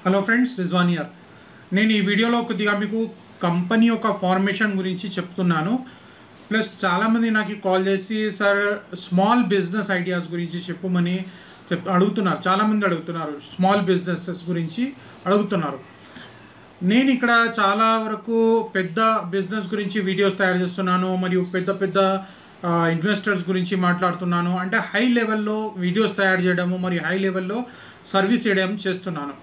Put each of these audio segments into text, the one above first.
hello friends Rizwan year నేను ఈ వీడియోలో కొద్దిగా మీకు కంపెనీ యొక్క ఫార్మేషన్ గురించి చెప్తున్నాను ప్లస్ చాలామంది నాకు కాల్ చేసి సార్ స్మాల్ బిజినెస్ ఐడియాస్ గురించి చెప్పమని చెప్ అడుగుతున్నారు చాలామంది అడుగుతున్నారు స్మాల్ బిజినెసెస్ గురించి అడుగుతున్నారు నేను ఇక్కడ చాలా వరకు పెద్ద బిజినెస్ గురించి వీడియోస్ తయారు చేస్తున్నాను మరియు పెద్ద పెద్ద ఇన్వెస్టర్స్ గురించి మాట్లాడుతున్నాను అంటే హై లెవెల్లో వీడియోస్ తయారు చేయడము మరియు హై లెవెల్లో సర్వీస్ చేయడం చేస్తున్నాను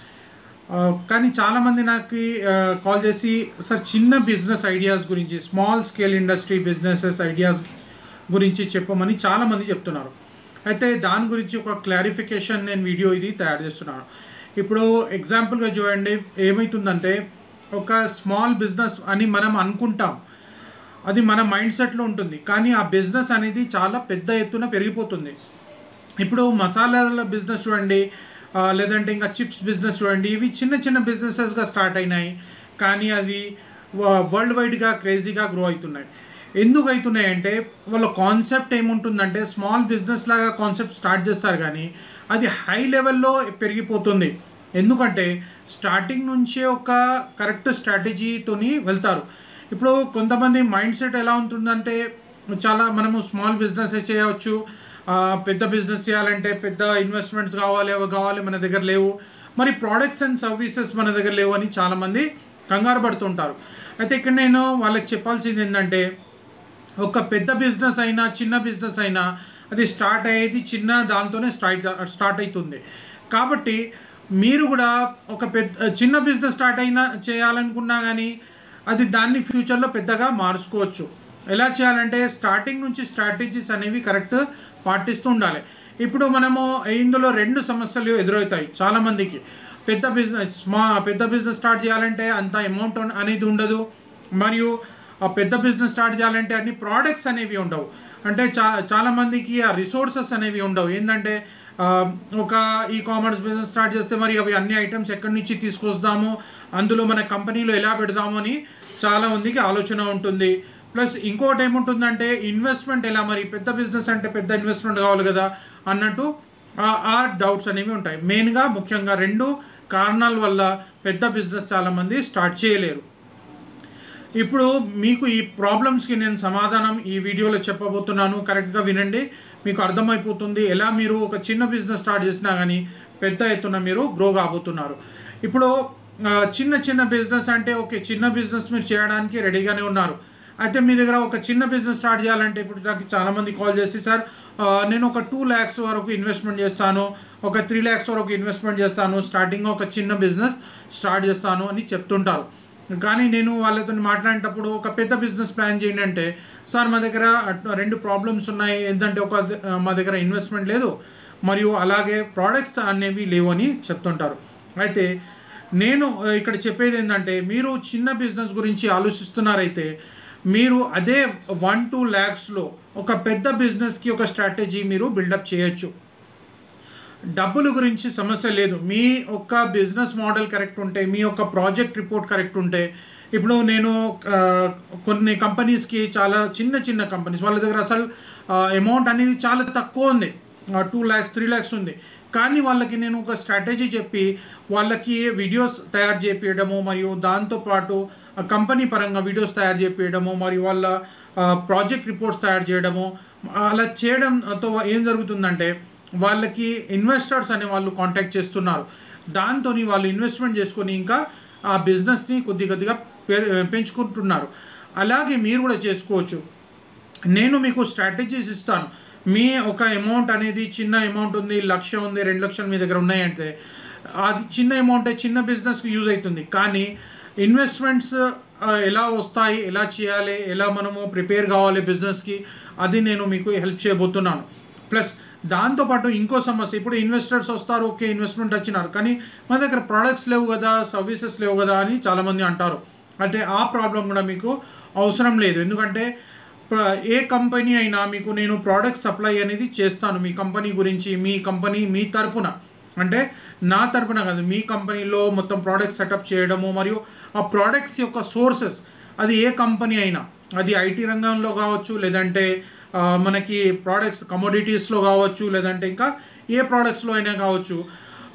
ఆ, కానీ చాలామంది నాకు కాల్ చేసి సార్ చిన్న బిజినెస్ ఐడియాస్ గురించి small scale industry businesses ideas గురించి చెప్పమని చాలామంది చెప్తున్నారు అయితే దాని గురించి ఒక క్లారిఫికేషన్ నేను వీడియో ఇది తయారు చేస్తున్నాను ఇప్పుడు ఎగ్జాంపుల్గా చూడండి ఏమవుతుందంటే ఒక స్మాల్ బిజినెస్ అని మనం అనుకుంటాం అది మన మైండ్ సెట్లో ఉంటుంది కానీ ఆ బిజినెస్ అనేది చాలా పెద్ద ఎత్తున పెరిగిపోతుంది ఇప్పుడు మసాలాల బిజినెస్ చూడండి ఆ, లేదంటే ఇంకా చిప్స్ బిజినెస్ చూడండి ఇవి చిన్న చిన్న బిజినెసెస్గా స్టార్ట్ అయినాయి కానీ అవి వరల్డ్ వైడ్గా క్రేజీగా గ్రో అవుతున్నాయి ఎందుకు అవుతున్నాయి అంటే వాళ్ళ కాన్సెప్ట్ ఏముంటుందంటే స్మాల్ బిజినెస్ లాగా కాన్సెప్ట్ స్టార్ట్ చేస్తారు కానీ అది హై లెవెల్లో పెరిగిపోతుంది ఎందుకంటే స్టార్టింగ్ నుంచే ఒక కరెక్ట్ స్ట్రాటజీతోని వెళ్తారు ఇప్పుడు కొంతమంది మైండ్ సెట్ ఎలా ఉంటుందంటే చాలా మనము స్మాల్ బిజినెస్ చేయవచ్చు ఆ, పెద్ద బిజినెస్ చేయాలంటే పెద్ద ఇన్వెస్ట్మెంట్స్ కావాలి అవి కావాలి మన దగ్గర లేవు మరి ప్రోడక్ట్స్ అండ్ సర్వీసెస్ మన దగ్గర లేవు అని చాలామంది కంగారు పడుతుంటారు అయితే ఇక్కడ నేను వాళ్ళకి చెప్పాల్సింది ఏంటంటే ఒక పెద్ద బిజినెస్ అయినా చిన్న బిజినెస్ అయినా అది స్టార్ట్ అయ్యేది చిన్న దాంతోనే స్టార్ట్ స్టార్ట్ అవుతుంది కాబట్టి మీరు కూడా ఒక పెద్ద చిన్న బిజినెస్ స్టార్ట్ అయినా చేయాలనుకున్నా కానీ అది దాన్ని ఫ్యూచర్లో పెద్దగా మార్చుకోవచ్చు ఎలా చేయాలంటే స్టార్టింగ్ నుంచి స్ట్రాటజీస్ అనేవి కరెక్ట్ పాటిస్తూ ఉండాలి ఇప్పుడు మనము ఇందులో రెండు సమస్యలు ఎదురవుతాయి చాలామందికి పెద్ద బిజినెస్ మా పెద్ద బిజినెస్ స్టార్ట్ చేయాలంటే అంత అమౌంట్ అనేది ఉండదు మరియు ఆ పెద్ద బిజినెస్ స్టార్ట్ చేయాలంటే అన్ని ప్రోడక్ట్స్ అనేవి ఉండవు అంటే చా చాలామందికి ఆ రిసోర్సెస్ అనేవి ఉండవు ఏంటంటే ఆ, ఒక ఈ కామర్స్ బిజినెస్ స్టార్ట్ చేస్తే మరి అవి అన్ని ఐటమ్స్ ఎక్కడి నుంచి తీసుకొస్తాము అందులో మన కంపెనీలో ఎలా పెడదాము అని చాలా మందికి ఆలోచన ఉంటుంది ప్లస్ ఇంకోటి ఏముంటుందంటే ఇన్వెస్ట్మెంట్ ఎలా మరి పెద్ద బిజినెస్ అంటే పెద్ద ఇన్వెస్ట్మెంట్ కావాలి కదా అన్నట్టు ఆ- ఆ డౌట్స్ అనేవి ఉంటాయి మెయిన్గా ముఖ్యంగా రెండు కారణాల వల్ల పెద్ద బిజినెస్ చాలామంది స్టార్ట్ చేయలేరు ఇప్పుడు మీకు ఈ ప్రాబ్లమ్స్కి నేను సమాధానం ఈ వీడియోలో చెప్పబోతున్నాను కరెక్ట్గా వినండి మీకు అర్థమైపోతుంది ఎలా మీరు ఒక చిన్న బిజినెస్ స్టార్ట్ చేసినా కానీ పెద్ద ఎత్తున మీరు గ్రో కాబోతున్నారు ఇప్పుడు ఆ, చిన్న చిన్న బిజినెస్ అంటే ఓకే చిన్న బిజినెస్ మీరు చేయడానికి రెడీగానే ఉన్నారు అయితే మీ దగ్గర ఒక చిన్న బిజినెస్ స్టార్ట్ చేయాలంటే ఇప్పుడు నాకు చాలామంది కాల్ చేసి సార్ ఆ, నేను ఒక టూ ల్యాక్స్ వరకు ఇన్వెస్ట్మెంట్ చేస్తాను ఒక త్రీ ల్యాక్స్ వరకు ఇన్వెస్ట్మెంట్ చేస్తాను స్టార్టింగ్ ఒక చిన్న బిజినెస్ స్టార్ట్ చేస్తాను అని చెప్తుంటారు కానీ నేను వాళ్ళతో మాట్లాడేటప్పుడు ఒక పెద్ద బిజినెస్ ప్లాన్ చేయండి అంటే సార్ మా దగ్గర అట్- రెండు ప్రాబ్లమ్స్ ఉన్నాయి ఏంటంటే ఒక మా దగ్గర ఇన్వెస్ట్మెంట్ లేదు మరియు అలాగే ప్రోడక్ట్స్ అనేవి లేవు అని చెప్తుంటారు అయితే నేను ఆ, ఇక్కడ చెప్పేది ఏంటంటే మీరు చిన్న బిజినెస్ గురించి ఆలోచిస్తున్నారైతే మీరు అదే వన్ టూ ల్యాక్స్లో ఒక పెద్ద బిజినెస్కి ఒక స్ట్రాటజీ మీరు బిల్డప్ చేయొచ్చు డబ్బుల గురించి సమస్య లేదు మీ యొక్క బిజినెస్ మోడల్ కరెక్ట్ ఉంటే మీ యొక్క ప్రాజెక్ట్ రిపోర్ట్ కరెక్ట్ ఉంటే ఇప్పుడు నేను ఆ, కొన్ని కంపెనీస్కి చాలా చిన్న చిన్న కంపెనీస్ వాళ్ళ దగ్గర అసలు అమౌంట్ అనేది చాలా తక్కువ ఉంది టూ ల్యాక్స్ త్రీ ల్యాక్స్ ఉంది కానీ వాళ్ళకి నేను ఒక స్ట్రాటజీ చెప్పి వాళ్ళకి వీడియోస్ తయారు చేపించడము మరియు దాంతోపాటు కంపెనీ పరంగా వీడియోస్ తయారు చేపించడము మరియు వాళ్ళ ప్రాజెక్ట్ రిపోర్ట్స్ తయారు చేయడము అలా చేయడంతో ఏం జరుగుతుందంటే వాళ్ళకి ఇన్వెస్టర్స్ అనే వాళ్ళు కాంటాక్ట్ చేస్తున్నారు దాంతో వాళ్ళు ఇన్వెస్ట్మెంట్ చేసుకొని ఇంకా ఆ బిజినెస్ని కొద్ది కొద్దిగా పె- పెంచుకుంటున్నారు అలాగే మీరు కూడా చేసుకోవచ్చు నేను మీకు స్ట్రాటజీస్ ఇస్తాను మీ ఒక అమౌంట్ అనేది చిన్న అమౌంట్ ఉంది లక్ష ఉంది రెండు లక్షలు మీ దగ్గర ఉన్నాయంటే అది చిన్న అమౌంటే చిన్న బిజినెస్కి యూజ్ అవుతుంది కానీ ఇన్వెస్ట్మెంట్స్ ఎలా వస్తాయి ఎలా చేయాలి ఎలా మనము ప్రిపేర్ కావాలి బిజినెస్కి అది నేను మీకు హెల్ప్ చేయబోతున్నాను ప్లస్ దాంతోపాటు ఇంకో సమస్య ఇప్పుడు ఇన్వెస్టర్స్ వస్తారు ఓకే ఇన్వెస్ట్మెంట్ వచ్చినారు కానీ మన దగ్గర ప్రోడక్ట్స్ లేవు కదా సర్వీసెస్ లేవు కదా అని చాలామంది అంటారు అంటే ఆ ప్రాబ్లం కూడా మీకు అవసరం లేదు ఎందుకంటే ప్ర- ఏ కంపెనీ అయినా మీకు నేను ప్రోడక్ట్ సప్లై అనేది చేస్తాను మీ కంపెనీ గురించి మీ కంపెనీ మీ తరపున అంటే నా తరపున కాదు మీ కంపెనీలో మొత్తం ప్రోడక్ట్ సెటప్ చేయడము మరియు ఆ ప్రోడక్ట్స్ యొక్క సోర్సెస్ అది ఏ కంపెనీ అయినా అది ఐటీ రంగంలో కావచ్చు లేదంటే ఆ, మనకి ప్రోడక్ట్స్ కమోడిటీస్లో కావచ్చు లేదంటే ఇంకా ఏ ప్రోడక్ట్స్లో అయినా కావచ్చు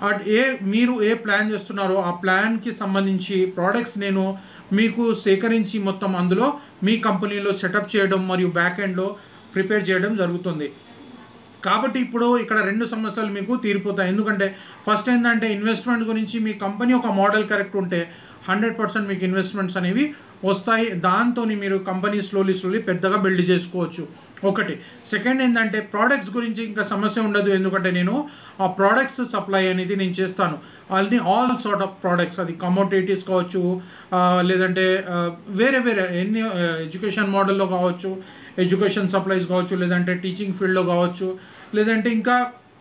అట్ ఏ మీరు ఏ ప్లాన్ చేస్తున్నారో ఆ ప్లాన్కి సంబంధించి ప్రోడక్ట్స్ నేను మీకు సేకరించి మొత్తం అందులో మీ కంపెనీలో సెటప్ చేయడం మరియు బ్యాక్ ఎండ్లో ప్రిపేర్ చేయడం జరుగుతుంది కాబట్టి ఇప్పుడు ఇక్కడ రెండు సమస్యలు మీకు తీరిపోతాయి ఎందుకంటే ఫస్ట్ ఏంటంటే ఇన్వెస్ట్మెంట్ గురించి మీ కంపెనీ ఒక మోడల్ కరెక్ట్ ఉంటే హండ్రెడ్ పర్సెంట్ మీకు ఇన్వెస్ట్మెంట్స్ అనేవి వస్తాయి దాంతో మీరు కంపెనీ స్లోలీ స్లోలీ పెద్దగా బిల్డ్ చేసుకోవచ్చు ఒకటి సెకండ్ ఏంటంటే ప్రోడక్ట్స్ గురించి ఇంకా సమస్య ఉండదు ఎందుకంటే నేను ఆ ప్రోడక్ట్స్ సప్లై అనేది నేను చేస్తాను అది ఆల్ సార్ట్ ఆఫ్ ప్రోడక్ట్స్ అది కమోడిటీస్ కావచ్చు ఆ, లేదంటే ఆ, వేరే వేరే ఎన్ని ఎడ్యుకేషన్ మోడల్లో కావచ్చు ఎడ్యుకేషన్ సప్లైస్ కావచ్చు లేదంటే టీచింగ్ ఫీల్డ్లో కావచ్చు లేదంటే ఇంకా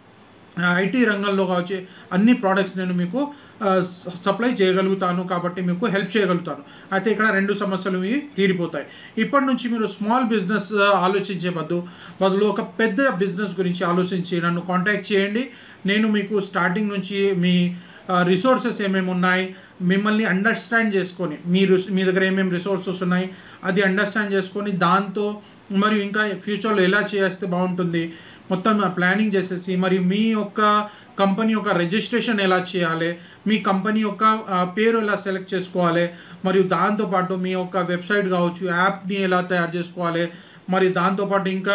ఐటీ రంగంలో కావచ్చు అన్ని ప్రోడక్ట్స్ నేను మీకు సప్లై చేయగలుగుతాను కాబట్టి మీకు హెల్ప్ చేయగలుగుతాను అయితే ఇక్కడ రెండు సమస్యలు ఇవి తీరిపోతాయి ఇప్పటి నుంచి మీరు స్మాల్ బిజినెస్ ఆలోచించే బదులు బదులు ఒక పెద్ద బిజినెస్ గురించి ఆలోచించి నన్ను కాంటాక్ట్ చేయండి నేను మీకు స్టార్టింగ్ నుంచి మీ రిసోర్సెస్ ఏమేమి ఉన్నాయి మిమ్మల్ని అండర్స్టాండ్ చేసుకొని మీరు మీ దగ్గర ఏమేమి రిసోర్సెస్ ఉన్నాయి అది అండర్స్టాండ్ చేసుకొని దాంతో మరియు ఇంకా ఫ్యూచర్లో ఎలా చేస్తే బాగుంటుంది మొత్తం ప్లానింగ్ చేసేసి మరి మీ యొక్క కంపెనీ యొక్క రిజిస్ట్రేషన్ ఎలా చేయాలి మీ కంపెనీ యొక్క ఆ, పేరు ఎలా సెలెక్ట్ చేసుకోవాలి మరియు దాంతోపాటు మీ యొక్క వెబ్సైట్ కావచ్చు యాప్ని ఎలా తయారు చేసుకోవాలి మరి దాంతోపాటు ఇంకా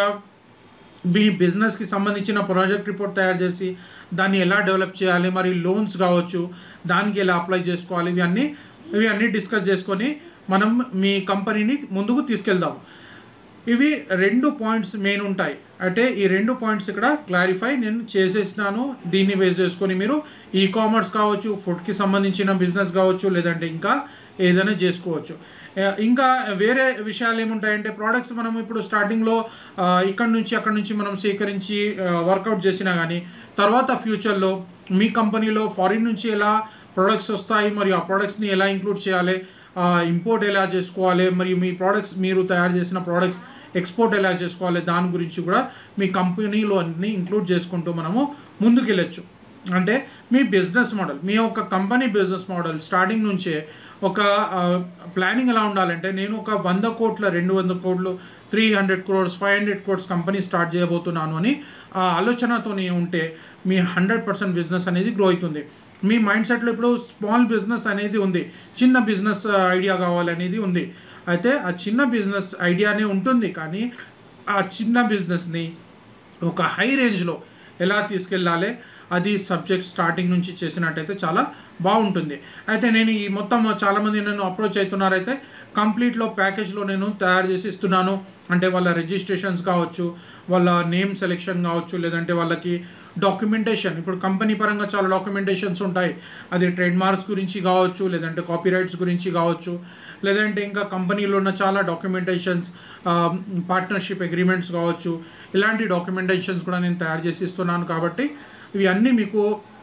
మీ బిజినెస్కి సంబంధించిన ప్రాజెక్ట్ రిపోర్ట్ తయారు చేసి దాన్ని ఎలా డెవలప్ చేయాలి మరి లోన్స్ కావచ్చు దానికి ఎలా అప్లై చేసుకోవాలి ఇవి అన్నీ ఇవి అన్నీ డిస్కస్ చేసుకొని మనం మీ కంపెనీని ముందుకు తీసుకెళ్దాము ఇవి రెండు పాయింట్స్ మెయిన్ ఉంటాయి అంటే ఈ రెండు పాయింట్స్ ఇక్కడ క్లారిఫై నేను చేసేసినాను దీన్ని బేస్ చేసుకొని మీరు ఈ కామర్స్ కావచ్చు ఫుడ్కి సంబంధించిన బిజినెస్ కావచ్చు లేదంటే ఇంకా ఏదైనా చేసుకోవచ్చు ఆ, ఇంకా వేరే విషయాలు ఏముంటాయంటే ప్రోడక్ట్స్ మనం ఇప్పుడు స్టార్టింగ్లో ఇక్కడ నుంచి అక్కడ నుంచి మనం సేకరించి వర్కౌట్ చేసినా కానీ తర్వాత ఫ్యూచర్లో మీ కంపెనీలో ఫారిన్ నుంచి ఎలా ప్రోడక్ట్స్ వస్తాయి మరియు ఆ ప్రోడక్ట్స్ని ఎలా ఇంక్లూడ్ చేయాలి ఇంపోర్ట్ ఎలా చేసుకోవాలి మరియు మీ ప్రోడక్ట్స్ మీరు తయారు చేసిన ప్రోడక్ట్స్ ఎక్స్పోర్ట్ ఎలా చేసుకోవాలి దాని గురించి కూడా మీ కంపెనీలో అన్ని ఇంక్లూడ్ చేసుకుంటూ మనము ముందుకెళ్ళచ్చు అంటే మీ బిజినెస్ మోడల్ మీ యొక్క కంపెనీ బిజినెస్ మోడల్ స్టార్టింగ్ నుంచే ఒక ప్లానింగ్ ఎలా ఉండాలంటే నేను ఒక వంద కోట్ల రెండు వందల కోట్లు three hundred crores five hundred crores company start చేయబోతున్నాను అని ఆ ఆలోచనతోనే ఉంటే మీ హండ్రెడ్ పర్సెంట్ బిజినెస్ అనేది గ్రో అవుతుంది మీ మైండ్ సెట్లో ఇప్పుడు స్మాల్ బిజినెస్ అనేది ఉంది చిన్న బిజినెస్ ఐడియా కావాలనేది ఉంది అయితే ఆ చిన్న బిజినెస్ ఐడియానే ఉంటుంది కానీ ఆ చిన్న బిజినెస్ని ఒక హై రేంజ్లో ఎలా తీసుకెళ్ళాలి అది సబ్జెక్ట్ స్టార్టింగ్ నుంచి చేసినట్టయితే చాలా బాగుంటుంది అయితే నేను ఈ మొత్తం చాలామంది నన్ను అప్రోచ్ అవుతున్నారైతే కంప్లీట్లో ప్యాకేజ్లో నేను తయారు చేసి ఇస్తున్నాను అంటే వాళ్ళ రిజిస్ట్రేషన్స్ కావచ్చు వాళ్ళ నేమ్ సెలెక్షన్ కావచ్చు లేదంటే వాళ్ళకి డాక్యుమెంటేషన్ ఇప్పుడు కంపెనీ పరంగా చాలా డాక్యుమెంటేషన్స్ ఉంటాయి అది ట్రేడ్ మార్క్స్ గురించి కావచ్చు లేదంటే కాపీరైట్స్ గురించి కావచ్చు లేదంటే ఇంకా కంపెనీలో ఉన్న చాలా డాక్యుమెంటేషన్స్ పార్ట్నర్షిప్ అగ్రిమెంట్స్ కావచ్చు ఇలాంటి డాక్యుమెంటేషన్స్ కూడా నేను తయారు చేసి ఇస్తున్నాను కాబట్టి ఇవి అన్నీ మీకు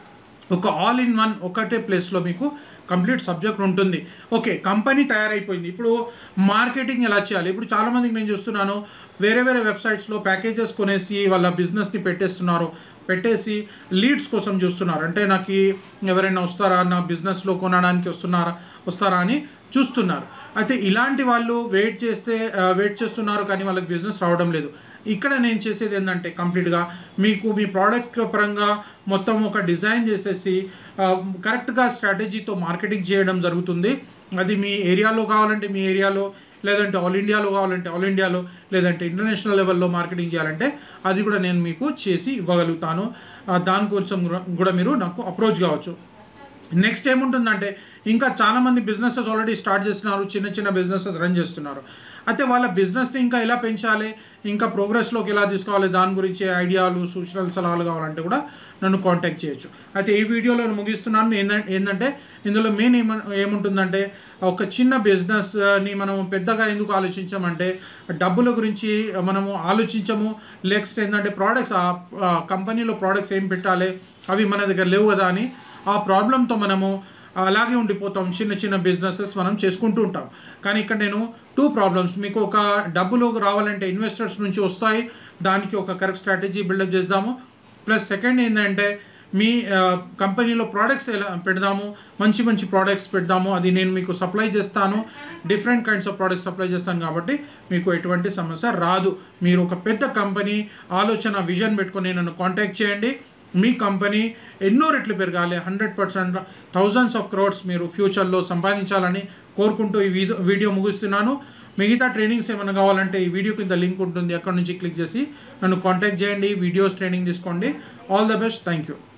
ఒక ఆల్ ఇన్ వన్ ఒకటే ప్లేస్లో మీకు కంప్లీట్ సబ్జెక్ట్ ఉంటుంది ఓకే కంపెనీ తయారైపోయింది ఇప్పుడు మార్కెటింగ్ ఎలా చేయాలి ఇప్పుడు చాలామందికి నేను చూస్తున్నాను వేరే వేరే వెబ్సైట్స్లో ప్యాకేజెస్ కొనేసి వాళ్ళ బిజినెస్ని పెట్టేస్తున్నారు పెట్టేసి లీడ్స్ కోసం చూస్తున్నారు అంటే నాకు ఈ ఎవరైనా వస్తారా నా బిజినెస్లో కొనడానికి వస్తున్నారా వస్తారా అని చూస్తున్నారు అయితే ఇలాంటి వాళ్ళు వెయిట్ చేస్తే వెయిట్ చేస్తున్నారు కానీ వాళ్ళకి బిజినెస్ రావడం లేదు ఇక్కడ నేను చేసేది ఏంటంటే కంప్లీట్గా మీకు మీ ప్రోడక్ట్ పరంగా మొత్తం ఒక డిజైన్ చేసేసి ఆ, కరెక్ట్గా స్ట్రాటజీతో మార్కెటింగ్ చేయడం జరుగుతుంది అది మీ ఏరియాలో కావాలంటే మీ ఏరియాలో లేదంటే ఆల్ ఇండియాలో కావాలంటే ఆల్ ఇండియాలో లేదంటే ఇంటర్నేషనల్ లెవెల్లో మార్కెటింగ్ చేయాలంటే అది కూడా నేను మీకు చేసి ఇవ్వగలుగుతాను ఆ, దానికోసం కూడా- కూడా మీరు నాకు అప్రోచ్ కావచ్చు నెక్స్ట్ ఏముంటుందంటే ఇంకా చాలామంది బిజినెసెస్ ఆల్రెడీ స్టార్ట్ చేస్తున్నారు చిన్న చిన్న బిజినెసెస్ రన్ చేస్తున్నారు అయితే వాళ్ళ బిజినెస్ని ఇంకా ఎలా పెంచాలి ఇంకా ప్రోగ్రెస్లోకి ఎలా తీసుకోవాలి దాని గురించి ఐడియాలు సూచనలు సలహాలు కావాలంటే కూడా నన్ను కాంటాక్ట్ చేయొచ్చు అయితే ఈ వీడియోలో నేను ముగిస్తున్నాను ఏంటంటే ఏంటంటే ఇందులో మెయిన్ ఏమ ఏముంటుందంటే ఒక చిన్న బిజినెస్ని మనం పెద్దగా ఎందుకు ఆలోచించామంటే డబ్బుల గురించి మనము ఆలోచించము నెక్స్ట్ ఏంటంటే ప్రోడక్ట్స్ ఆ కంపెనీలో ప్రోడక్ట్స్ ఏం పెట్టాలి అవి మన దగ్గర లేవు కదా అని ఆ ప్రాబ్లంతో మనము అలాగే ఉండిపోతాం చిన్న చిన్న బిజినెసెస్ మనం చేసుకుంటూ ఉంటాం కానీ ఇక్కడ నేను టూ ప్రాబ్లమ్స్ మీకు ఒక డబ్బులు రావాలంటే ఇన్వెస్టర్స్ నుంచి వస్తాయి దానికి ఒక కరెక్ట్ స్ట్రాటజీ బిల్డప్ చేద్దాము ప్లస్ సెకండ్ ఏంటంటే మీ ఆ, కంపెనీలో ప్రోడక్ట్స్ ఎలా పెడదాము మంచి మంచి ప్రోడక్ట్స్ పెడదాము అది నేను మీకు సప్లై చేస్తాను different kinds of products supply చేస్తాను కాబట్టి మీకు ఎటువంటి సమస్య రాదు మీరు ఒక పెద్ద కంపెనీ ఆలోచన విజన్ పెట్టుకొని నన్ను కాంటాక్ట్ చేయండి మీ కంపెనీ ఎన్నో రెట్లు పెరగాలి hundred percent thousands of crores మీరు ఫ్యూచర్లో సంపాదించాలని కోరుకుంటూ ఈ వీడియో వీడియో ముగిస్తున్నాను మిగతా ట్రైనింగ్స్ ఏమైనా కావాలంటే ఈ వీడియో కింద లింక్ ఉంటుంది అక్కడ నుంచి క్లిక్ చేసి నన్ను కాంటాక్ట్ చేయండి వీడియోస్ ట్రైనింగ్ తీసుకోండి all the best thank you